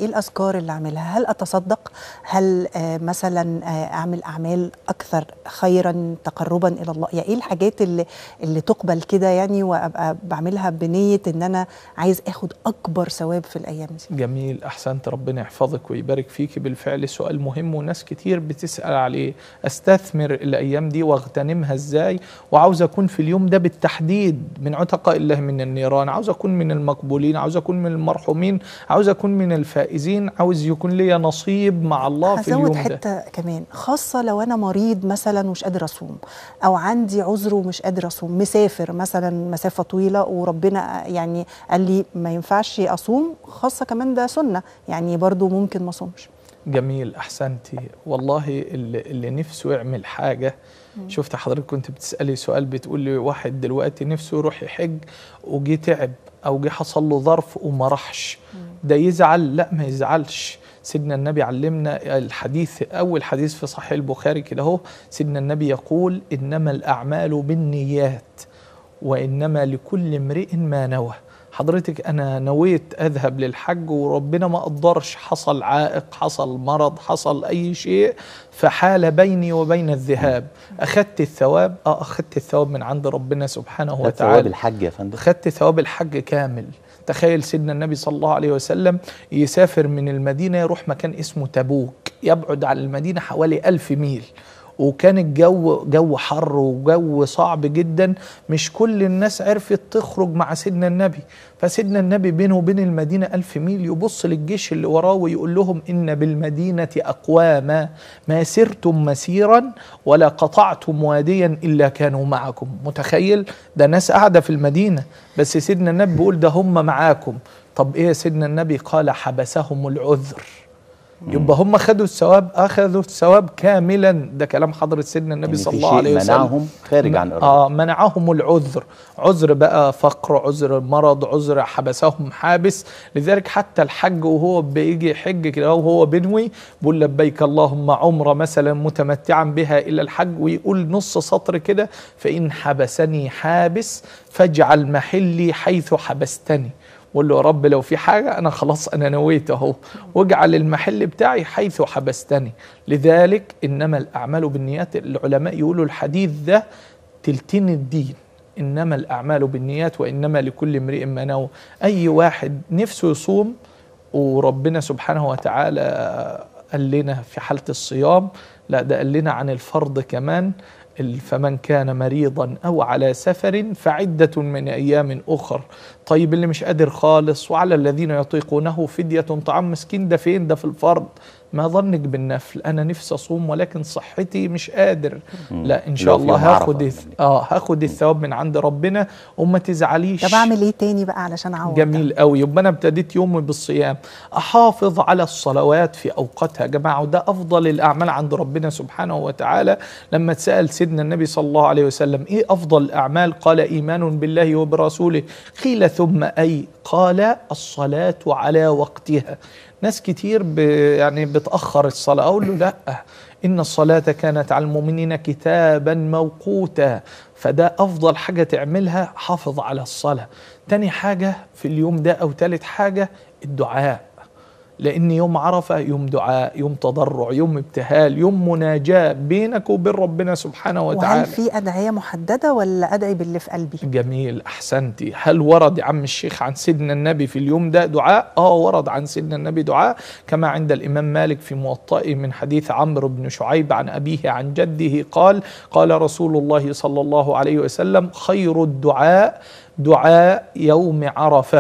الاذكار اللي اعملها هل اتصدق هل آه مثلا آه اعمل اعمال اكثر خيرا تقربا الى الله يعني ايه الحاجات اللي اللي تقبل كده يعني وابقى بعملها بنيه ان انا عايز اخد اكبر ثواب في الايام دي جميل احسنت ربنا يحفظك ويبارك فيك بالفعل سؤال مهم وناس كتير بتسال عليه استثمر الايام دي واغتنمها ازاي وعاوز اكون في اليوم ده بالتحديد من عتقاء الله من النيران عاوز اكون من المقبولين عاوز اكون من المرحومين عاوز اكون من الفائزين عاوز يكون لي نصيب مع الله في هزود اليوم ده حته كمان خاصه لو انا مريض مثلا ومش قادر اصوم او عندي عذر ومش قادر اصوم مسافر مثلا مسافه طويله وربنا يعني قال لي ما ينفعش اصوم خاصه كمان ده سنه يعني برضو ممكن ما اصومش جميل احسنتي والله اللي, اللي نفسه يعمل حاجه شفت حضرتك كنت بتسالي سؤال بتقول لي واحد دلوقتي نفسه يروح يحج وجي تعب او جه حصل له ظرف وما راحش ده يزعل لا ما يزعلش سيدنا النبي علمنا الحديث اول حديث في صحيح البخاري كده اهو سيدنا النبي يقول انما الاعمال بالنيات وانما لكل امرئ ما نوى حضرتك انا نويت اذهب للحج وربنا ما قدرش حصل عائق حصل مرض حصل اي شيء فحال بيني وبين الذهاب اخذت الثواب اه اخذت الثواب من عند ربنا سبحانه ده ثواب وتعالى الحج يا فندم خدت ثواب الحج كامل تخيل سيدنا النبي صلى الله عليه وسلم يسافر من المدينة يروح مكان اسمه تبوك يبعد عن المدينة حوالي ألف ميل وكان الجو جو حر وجو صعب جدا مش كل الناس عرفت تخرج مع سيدنا النبي فسيدنا النبي بينه وبين المدينة ألف ميل يبص للجيش اللي وراه ويقول لهم إن بالمدينة أقواما ما سرتم مسيرا ولا قطعتم واديا إلا كانوا معكم متخيل ده ناس قاعدة في المدينة بس سيدنا النبي بيقول ده هم معاكم طب إيه يا سيدنا النبي قال حبسهم العذر يبقى هم خدوا الثواب اخذوا الثواب كاملا ده كلام حضره سيدنا النبي يعني صلى في الله شيء عليه وسلم منعهم خارج عن إرادة. اه منعهم العذر عذر بقى فقر عذر مرض عذر حبسهم حابس لذلك حتى الحج وهو بيجي يحج كده وهو بنوي بيقول لبيك اللهم عمره مثلا متمتعا بها الى الحج ويقول نص سطر كده فان حبسني حابس فاجعل محلي حيث حبستني بقول له يا رب لو في حاجة أنا خلاص أنا نويت أهو واجعل المحل بتاعي حيث حبستني لذلك إنما الأعمال بالنيات العلماء يقولوا الحديث ده تلتين الدين إنما الأعمال بالنيات وإنما لكل امرئ ما نوى أي واحد نفسه يصوم وربنا سبحانه وتعالى قال لنا في حالة الصيام لا ده قال لنا عن الفرض كمان ال- فمن كان مريضا أو على سفر فعدة من أيام أخر طيب اللي مش قادر خالص وعلى الذين يطيقونه فدية طعام مسكين ده فين ده في الفرض ما ظنك بالنفل أنا نفسي أصوم ولكن صحتي مش قادر لا إن شاء لو في الله يوم عرفة هاخد يعني. اه هاخد الثواب من عند ربنا وما تزعليش طب اعمل ايه تاني بقى علشان اعوض ده؟ جميل قوي يبقى انا ابتديت يومي بالصيام احافظ على الصلوات في اوقاتها يا جماعه وده افضل الاعمال عند ربنا سبحانه وتعالى لما تسال سيدنا النبي صلى الله عليه وسلم ايه افضل الاعمال قال ايمان بالله وبرسوله قيل ثم اي قال الصلاه على وقتها ناس كتير ب يعني بتاخر الصلاه اقول له لا ان الصلاه كانت على المؤمنين كتابا موقوتا فده افضل حاجه تعملها حافظ على الصلاه تاني حاجه في اليوم ده او تالت حاجه الدعاء لان يوم عرفه يوم دعاء يوم تضرع يوم ابتهال يوم مناجاه بينك وبين ربنا سبحانه وتعالى وهل في ادعيه محدده ولا ادعي باللي في قلبي جميل احسنتي هل ورد يا عم الشيخ عن سيدنا النبي في اليوم ده دعاء اه ورد عن سيدنا النبي دعاء كما عند الامام مالك في موطئه من حديث عمرو بن شعيب عن ابيه عن جده قال قال رسول الله صلى الله عليه وسلم خير الدعاء دعاء يوم عرفه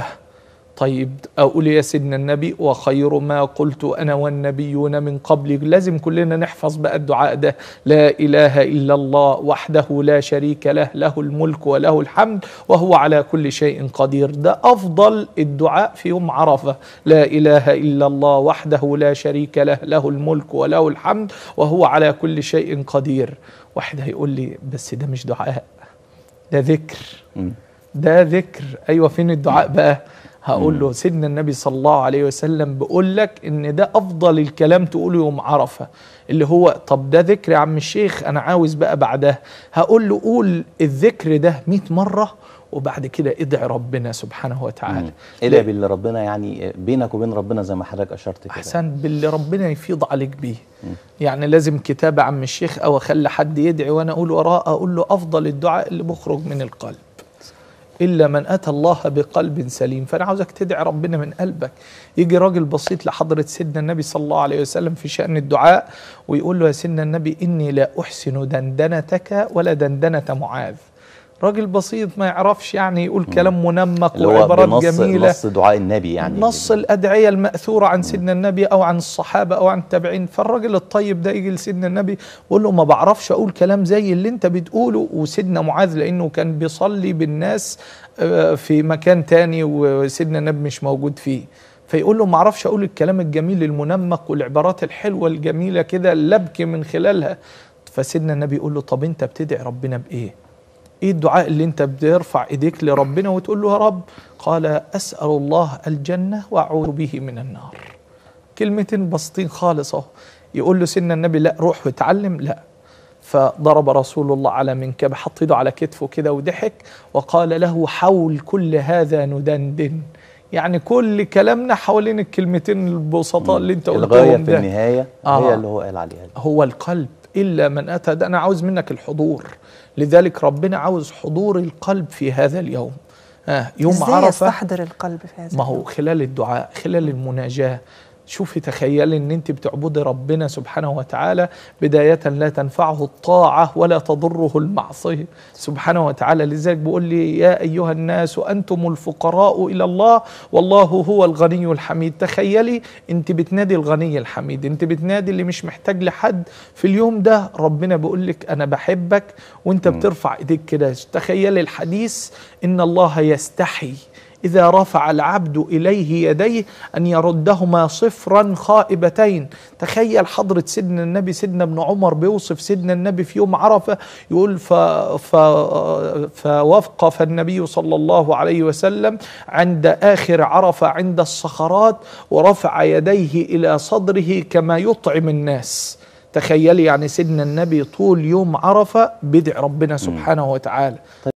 طيب أقول يا سيدنا النبي وخير ما قلت أنا والنبيون من قبلي لازم كلنا نحفظ بقى الدعاء ده لا إله إلا الله وحده لا شريك له له الملك وله الحمد وهو على كل شيء قدير ده أفضل الدعاء في يوم عرفة لا إله إلا الله وحده لا شريك له له الملك وله الحمد وهو على كل شيء قدير واحد هيقول لي بس ده مش دعاء ده ذكر مم. ده ذكر ايوه فين الدعاء بقى هقول له سيدنا النبي صلى الله عليه وسلم بيقول لك ان ده افضل الكلام تقوله يوم عرفه اللي هو طب ده ذكر يا عم الشيخ انا عاوز بقى بعدها هقول له قول الذكر ده 100 مره وبعد كده ادعي ربنا سبحانه وتعالى ادعي باللي ربنا يعني بينك وبين ربنا زي ما حضرتك اشرت كده احسن باللي ربنا يفيض عليك بيه يعني لازم كتابة عم الشيخ او اخلي حد يدعي وانا اقول وراه اقول له افضل الدعاء اللي بخرج من القلب الا من اتى الله بقلب سليم فانا عاوزك تدعي ربنا من قلبك يجي راجل بسيط لحضره سيدنا النبي صلى الله عليه وسلم في شان الدعاء ويقول له يا سيدنا النبي اني لا احسن دندنتك ولا دندنه معاذ راجل بسيط ما يعرفش يعني يقول كلام منمق اللي هو وعبارات بنص جميله نص دعاء النبي يعني نص الأدعية المأثورة عن سيدنا النبي أو عن الصحابة أو عن التابعين فالراجل الطيب ده يجي لسيدنا النبي ويقول له ما بعرفش أقول كلام زي اللي أنت بتقوله وسيدنا معاذ لأنه كان بيصلي بالناس آه، في مكان تاني وسيدنا النبي مش موجود فيه فيقول له ما اعرفش اقول الكلام الجميل المنمق والعبارات الحلوه الجميله كده اللي ابكي من خلالها فسيدنا النبي يقول له طب انت بتدعي ربنا بايه ايه الدعاء اللي انت بترفع ايديك لربنا وتقول له يا رب قال اسال الله الجنه واعوذ به من النار كلمتين بسيطين خالص اهو يقول له سيدنا النبي لا روح واتعلم لا فضرب رسول الله على منكب حط ايده على كتفه كده وضحك وقال له حول كل هذا ندندن يعني كل كلامنا حوالين الكلمتين البسطاء اللي انت الغايه قلتهم في ده النهايه آه. هي اللي هو قال عليها هو القلب إلا من أتى ده أنا عاوز منك الحضور لذلك ربنا عاوز حضور القلب في هذا اليوم آه يوم ازاي عرفة يستحضر القلب في هذا ما هو خلال الدعاء خلال المناجاة شوفي تخيلي ان انت بتعبدي ربنا سبحانه وتعالى بداية لا تنفعه الطاعة ولا تضره المعصية سبحانه وتعالى لذلك بيقول لي يا أيها الناس أنتم الفقراء إلى الله والله هو الغني الحميد تخيلي انت بتنادي الغني الحميد انت بتنادي اللي مش محتاج لحد في اليوم ده ربنا بيقول لك أنا بحبك وانت بترفع ايديك كده تخيلي الحديث إن الله يستحي إذا رفع العبد إليه يديه أن يردهما صفرا خائبتين تخيل حضرة سيدنا النبي سيدنا ابن عمر بيوصف سيدنا النبي في يوم عرفة يقول ف ف فوقف النبي صلى الله عليه وسلم عند آخر عرفة عند الصخرات ورفع يديه إلى صدره كما يطعم الناس تخيلي يعني سيدنا النبي طول يوم عرفة بدع ربنا سبحانه وتعالى